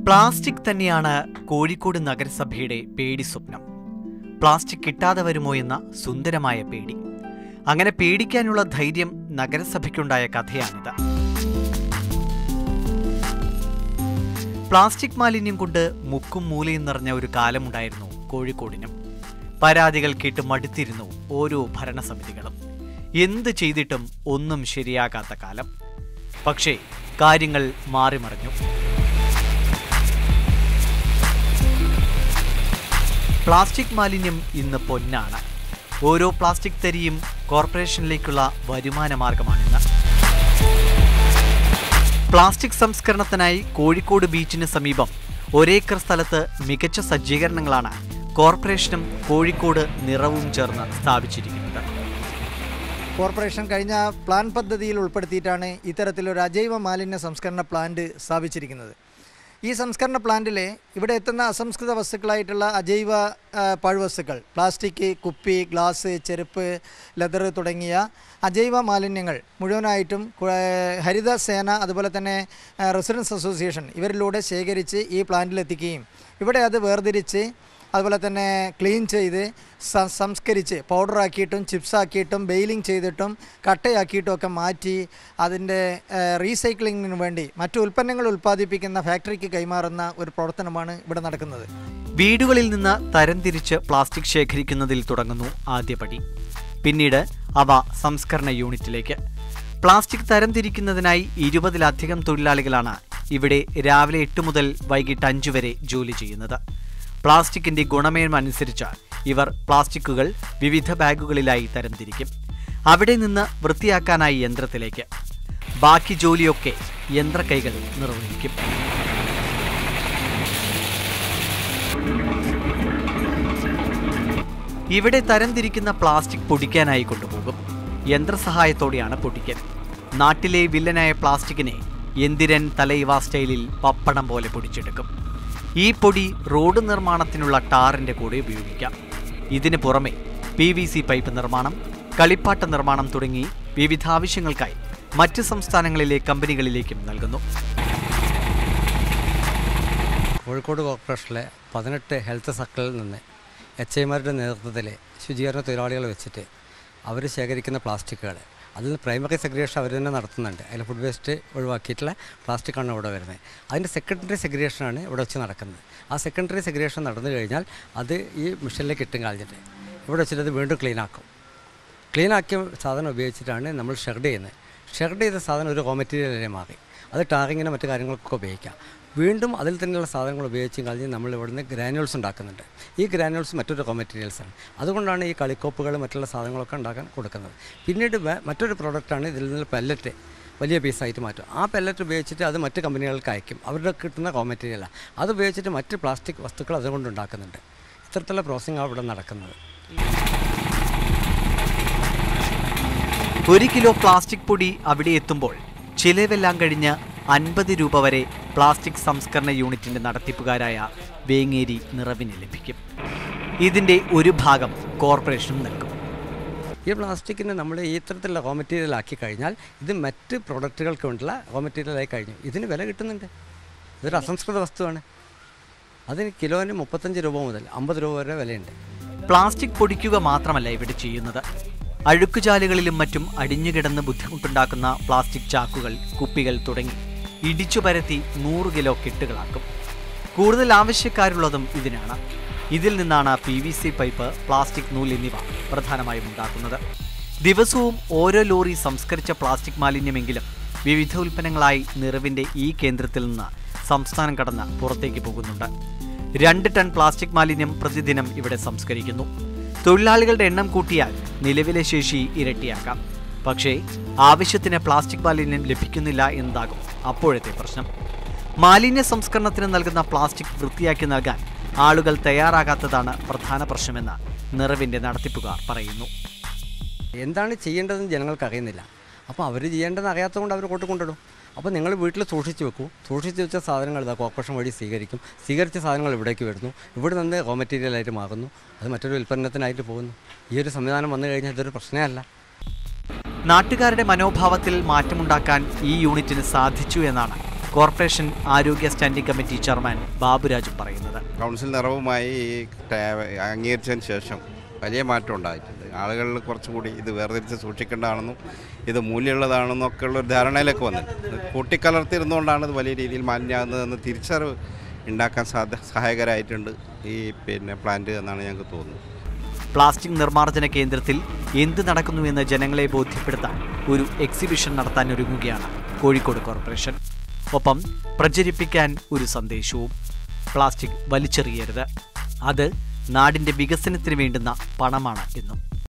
plastic തന്നെയാണ് കോഴിക്കോട് നഗരസഭയുടെ പേടി സ്വപ്നം പ്ലാസ്റ്റിക് കിട്ടാതെ വരുമോ എന്ന സുന്ദരമായ പേടി അങ്ങനെ പേടിക്കാനുള്ള ധൈര്യം നഗരസഭയ്ക്കുണ്ടായ കഥയാണിത് പ്ലാസ്റ്റിക് മാലിന്യം കൊണ്ട് മുക്കും മൂലയും നിറഞ്ഞ ഒരു കാലമുണ്ടായിരുന്നു കോഴിക്കോടിനും പരാതികൾ കേട്ട് മടുത്തിരുന്നു ഓരോ ഭരണസമിതികളും എന്ത് ചെയ്തിട്ടും ഒന്നും ശരിയാകാത്ത കാലം പക്ഷേ കാര്യങ്ങൾ മാറിമറിഞ്ഞു പ്ലാസ്റ്റിക് മാലിന്യം ഇന്ന് പൊന്നാണ് ഓരോ പ്ലാസ്റ്റിക് തരിയും കോർപ്പറേഷനിലേക്കുള്ള വരുമാന മാർഗമാണിന്ന് പ്ലാസ്റ്റിക് സംസ്കരണത്തിനായി കോഴിക്കോട് ബീച്ചിന് സമീപം ഒരേക്കർ സ്ഥലത്ത് മികച്ച സജ്ജീകരണങ്ങളാണ് കോർപ്പറേഷനും കോഴിക്കോട് നിറവും ചേർന്ന് സ്ഥാപിച്ചിരിക്കുന്നത് കോർപ്പറേഷൻ കഴിഞ്ഞ പ്ലാൻ പദ്ധതിയിൽ ഉൾപ്പെടുത്തിയിട്ടാണ് ഇത്തരത്തിലൊരു അജൈവ മാലിന്യ സംസ്കരണ പ്ലാന്റ് സ്ഥാപിച്ചിരിക്കുന്നത് ഈ സംസ്കരണ പ്ലാന്റിൽ ഇവിടെ എത്തുന്ന അസംസ്കൃത വസ്തുക്കളായിട്ടുള്ള അജൈവ ആ, പാഴ്വസ്തുക്കൾ പ്ലാസ്റ്റിക് കുപ്പി ഗ്ലാസ് ചെരുപ്പ് ലെതർ തുടങ്ങിയ അജൈവ മാലിന്യങ്ങൾ മുഴുവനായിട്ടും കു- ഹരിത സേന അതുപോലെ തന്നെ റെസിഡൻസ് അസോസിയേഷൻ ഇവരിലൂടെ ശേഖരിച്ച് ഈ പ്ലാന്റിൽ എത്തിക്കുകയും ഇവിടെ അത് വേർതിരിച്ച് അതുപോലെ തന്നെ ക്ലീൻ ചെയ്ത് സ- സംസ്കരിച്ച് പൗഡറാക്കിയിട്ടും ചിപ്സാക്കിയിട്ടും ബെയിലിംഗ് ചെയ്തിട്ടും കട്ടയാക്കിയിട്ടും ഒക്കെ മാറ്റി അതിൻ്റെ റീസൈക്ലിങ്ങിന് വേണ്ടി മറ്റു ഉൽപ്പന്നങ്ങൾ ഉൽപ്പാദിപ്പിക്കുന്ന ഫാക്ടറിക്ക് കൈമാറുന്ന ഒരു പ്രവർത്തനമാണ് ഇവിടെ നടക്കുന്നത് വീടുകളിൽ നിന്ന് തരംതിരിച്ച് പ്ലാസ്റ്റിക് ശേഖരിക്കുന്നതിൽ തുടങ്ങുന്നു ആദ്യപടി പിന്നീട് അവ സംസ്കരണ യൂണിറ്റിലേക്ക് പ്ലാസ്റ്റിക് തരംതിരിക്കുന്നതിനായി ഇരുപതിലധികം തൊഴിലാളികളാണ് ഇവിടെ രാവിലെ എട്ട് മുതൽ വൈകിട്ട് അഞ്ച് വരെ ജോലി ചെയ്യുന്നത് പ്ലാസ്റ്റിക്കിന്റെ ഗുണമേന്മ അനുസരിച്ച് ഇവർ പ്ലാസ്റ്റിക്കുകൾ വിവിധ ബാഗുകളിലായി തരംതിരിക്കും അവിടെ നിന്ന് വൃത്തിയാക്കാനായി യന്ത്രത്തിലേക്ക് ബാക്കി ജോലിയൊക്കെ യന്ത്രക്കൈകൾ നിർവഹിക്കും ഇവിടെ തരംതിരിക്കുന്ന പ്ലാസ്റ്റിക് പൊടിക്കാനായി കൊണ്ടുപോകും യന്ത്രസഹായത്തോടെയാണ് പൊടിക്കൽ നാട്ടിലെ വില്ലനായ പ്ലാസ്റ്റിക്കിനെ എന്തിരൻ തലൈവ സ്റ്റൈലിൽ പപ്പടം പോലെ പൊടിച്ചെടുക്കും ഈ പൊടി റോഡ് നിർമ്മാണത്തിനുള്ള ടാറിന്റെ കൂടെ ഉപയോഗിക്കാം ഇതിന് പുറമെ പി വി സി പൈപ്പ് നിർമ്മാണം കളിപ്പാട്ട നിർമ്മാണം തുടങ്ങി വിവിധ ആവശ്യങ്ങൾക്കായി മറ്റ് സംസ്ഥാനങ്ങളിലെ കമ്പനികളിലേക്കും നൽകുന്നു കോഴിക്കോട് കോർപ്പറേഷനിലെ പതിനെട്ട് ഹെൽത്ത് സർക്കിളിൽ നിന്ന് എച്ച് ഐമാരുടെ നേതൃത്വത്തിൽ ശുചീകരണ തൊഴിലാളികൾ വെച്ചിട്ട് അവർ ശേഖരിക്കുന്ന പ്ലാസ്റ്റിക്കുകൾ അതിൽ നിന്ന് പ്രൈമറി സെഗ്രിഗേഷൻ അവർ തന്നെ നടത്തുന്നുണ്ട് അതിൽ ഫുഡ് വേസ്റ്റ് ഒഴിവാക്കിയിട്ടുള്ള പ്ലാസ്റ്റിക്കാണ് ഇവിടെ വരുന്നത് അതിൻ്റെ സെക്കൻഡറി സെഗ്രിഗേഷനാണ് ഇവിടെ വെച്ച് നടക്കുന്നത് ആ സെക്കൻഡറി സെഗ്രിഗേഷൻ നടന്നു കഴിഞ്ഞാൽ അത് ഈ മിഷനിലേക്ക് ഇട്ടും കളഞ്ഞിട്ട് ഇവിടെ വെച്ചിട്ട് അത് വീണ്ടും ക്ലീൻ ആക്കും ക്ലീൻ ആക്കിയ സാധനം ഉപയോഗിച്ചിട്ടാണ് നമ്മൾ ഷെർഡ് ചെയ്യുന്നത് ഷെർഡ് ചെയ്ത സാധനം ഒരു റോ മെറ്റീരിയലിനെ മാറി അത് ടാറിങ്ങിന് മറ്റു കാര്യങ്ങൾക്കൊക്കെ ഉപയോഗിക്കാം വീണ്ടും അതിൽ തന്നെയുള്ള സാധനങ്ങൾ ഉപയോഗിച്ചും കഴിഞ്ഞ് നമ്മൾ ഇവിടുന്ന് ഗ്രാനുവൽസ് ഉണ്ടാക്കുന്നുണ്ട് ഈ ഗ്രാനുവൽസ് മറ്റൊരു റോ മെറ്റീരിയൽസാണ് അതുകൊണ്ടാണ് ഈ കളിക്കോപ്പുകൾ മറ്റുള്ള സാധനങ്ങളൊക്കെ ഉണ്ടാക്കാൻ കൊടുക്കുന്നത് പിന്നീട് വേ- മറ്റൊരു പ്രോഡക്റ്റാണ് ഇതിൽ നിന്ന് പെല്ലറ്റ് വലിയ പീസായിട്ട് മാറ്റും ആ പെല്ലറ്റ് ഉപയോഗിച്ചിട്ട് അത് മറ്റ് കമ്പനികൾക്ക് അയക്കും അവരുടെ കിട്ടുന്ന റോ മെറ്റീരിയലാണ് അത് ഉപയോഗിച്ചിട്ട് മറ്റ് പ്ലാസ്റ്റിക് വസ്തുക്കൾ അതുകൊണ്ട് ഉണ്ടാക്കുന്നുണ്ട് ഇത്തരത്തിലുള്ള പ്രോസസ്സിംഗ് ഇവിടെ നടക്കുന്നത് ഒരു കിലോ പ്ലാസ്റ്റിക് പൊടി അവിടെ എത്തുമ്പോൾ ചിലവെല്ലാം കഴിഞ്ഞ് അൻപത് രൂപ വരെ പ്ലാസ്റ്റിക് സംസ്കരണ യൂണിറ്റിന്റെ നടത്തിപ്പുകാരായ വേങ്ങേരി നിറവിന് ലഭിക്കും ഇതിന്റെ ഒരു ഭാഗം കോർപ്പറേഷനും നൽകും ഈ പ്ലാസ്റ്റിക്കിനെ നമ്മൾ ഈ ഇത്തരത്തിലുള്ള റോ മെറ്റീരിയൽ ആക്കി കഴിഞ്ഞാൽ ഇത് മറ്റ് പ്രൊഡക്റ്റുകൾക്ക് വേണ്ടിയുള്ള റോ മെറ്റീരിയലായി കഴിഞ്ഞു ഇതിന് വില കിട്ടുന്നുണ്ട് ഇതൊരു അസംസ്കൃത വസ്തുവാണ് അതിന് കിലോന് മുപ്പത്തഞ്ച് രൂപ മുതൽ അമ്പത് രൂപ വരെ വിലയുണ്ട് പ്ലാസ്റ്റിക് പൊടിക്കുക മാത്രമല്ല ഇവിടെ ചെയ്യുന്നത് അഴുക്കുചാലുകളിലും മറ്റും അടിഞ്ഞുകിടന്ന് ബുദ്ധിമുട്ടുണ്ടാക്കുന്ന പ്ലാസ്റ്റിക് ചാക്കുകൾ കുപ്പികൾ തുടങ്ങി ഇടിച്ചു പരത്തി നൂറ് കിലോ കെട്ടുകളാക്കും കൂടുതൽ ആവശ്യക്കാരുള്ളതും ഇതിനാണ് ഇതിൽ നിന്നാണ് P V C pipe plastic നൂൽ എന്നിവ പ്രധാനമായും ഉണ്ടാക്കുന്നത് ദിവസവും ഓരോ ലോറി സംസ്കരിച്ച പ്ലാസ്റ്റിക് മാലിന്യമെങ്കിലും വിവിധ ഉൽപ്പന്നങ്ങളായി നിറവിന്റെ ഈ കേന്ദ്രത്തിൽ നിന്ന് സംസ്ഥാനം കടന്ന് പുറത്തേക്ക് പോകുന്നുണ്ട് രണ്ട് ടൺ പ്ലാസ്റ്റിക് മാലിന്യം പ്രതിദിനം ഇവിടെ സംസ്കരിക്കുന്നു തൊഴിലാളികളുടെ എണ്ണം കൂട്ടിയാൽ നിലവിലെ ശേഷി ഇരട്ടിയാക്കാം പക്ഷേ ആവശ്യത്തിന് പ്ലാസ്റ്റിക് മാലിന്യം ലഭിക്കുന്നില്ല എന്നതാകും അപ്പോഴത്തെ പ്രശ്നം മാലിന്യ സംസ്കരണത്തിന് നൽകുന്ന പ്ലാസ്റ്റിക് വൃത്തിയാക്കി നൽകാൻ ആളുകൾ തയ്യാറാകാത്തതാണ് പ്രധാന പ്രശ്നമെന്ന് നിറവിന്റെ നടത്തിപ്പുകാർ പറയുന്നു എന്താണ് ചെയ്യേണ്ടതെന്ന് ജനങ്ങൾക്ക് അറിയുന്നില്ല അപ്പോൾ അവർ ചെയ്യേണ്ടതെന്ന് അറിയാത്തതുകൊണ്ട് അവർ കൊണ്ടു കൊണ്ടിടും അപ്പോൾ നിങ്ങൾ വീട്ടിൽ സൂക്ഷിച്ച് വെക്കൂ സൂക്ഷിച്ച് വെച്ച സാധനങ്ങൾ ഇതാ കോർപ്പറേഷൻ വഴി സ്വീകരിക്കും സ്വീകരിച്ച സാധനങ്ങൾ ഇവിടേക്ക് വരുന്നു ഇവിടെ നിന്ന് റോ മെറ്റീരിയലായിട്ട് മാറുന്നു അത് മറ്റൊരു ഉൽപ്പന്നത്തിനായിട്ട് പോകുന്നു ഈ ഒരു സംവിധാനം വന്നു കഴിഞ്ഞാൽ ഇതൊരു പ്രശ്നമല്ല നാട്ടുകാരുടെ മനോഭാവത്തിൽ മാറ്റമുണ്ടാക്കാൻ ഈ യൂണിറ്റിന് സാധിച്ചു എന്നാണ് കോർപ്പറേഷൻ ആരോഗ്യ സ്റ്റാൻഡിംഗ് കമ്മിറ്റി ചെയർമാൻ ബാബുരാജും പറയുന്നത് കൗൺസിൽ നിറവുമായി ഈ ടാ- അംഗീകരിച്ചതിന് ശേഷം വലിയ മാറ്റം ഉണ്ടായിട്ടുണ്ട് ആളുകളിൽ കുറച്ചും കൂടി ഇത് വേർതിരിച്ച് സൂക്ഷിക്കേണ്ടതാണെന്നും ഇത് മൂല്യമുള്ളതാണെന്നും ഒക്കെ ഉള്ള ഒരു ധാരണയിലേക്ക് വന്നിട്ടുണ്ട് ഇത് കൂട്ടിക്കലർത്തിരുന്നുകൊണ്ടാണ് ഇത് വലിയ രീതിയിൽ മാലിന്യമാകുന്നതെന്ന് തിരിച്ചറിവ് ഉണ്ടാക്കാൻ സാധ്യ സഹായകരമായിട്ടുണ്ട് ഈ പിന്നെ പ്ലാന്റ് എന്നാണ് ഞങ്ങൾക്ക് തോന്നുന്നത് പ്ലാസ്റ്റിക് നിർമ്മാർജ്ജന കേന്ദ്രത്തിൽ എന്ത് നടക്കുന്നുവെന്ന് ജനങ്ങളെ ബോധ്യപ്പെടുത്താൻ ഒരു എക്സിബിഷൻ നടത്താൻ ഒരുങ്ങുകയാണ് കോഴിക്കോട് കോർപ്പറേഷൻ ഒപ്പം പ്രചരിപ്പിക്കാൻ ഒരു സന്ദേശവും പ്ലാസ്റ്റിക് വലിച്ചെറിയരുത് അത് നാടിന്റെ വികസനത്തിന് വേണ്ടുന്ന പണമാണ് എന്നും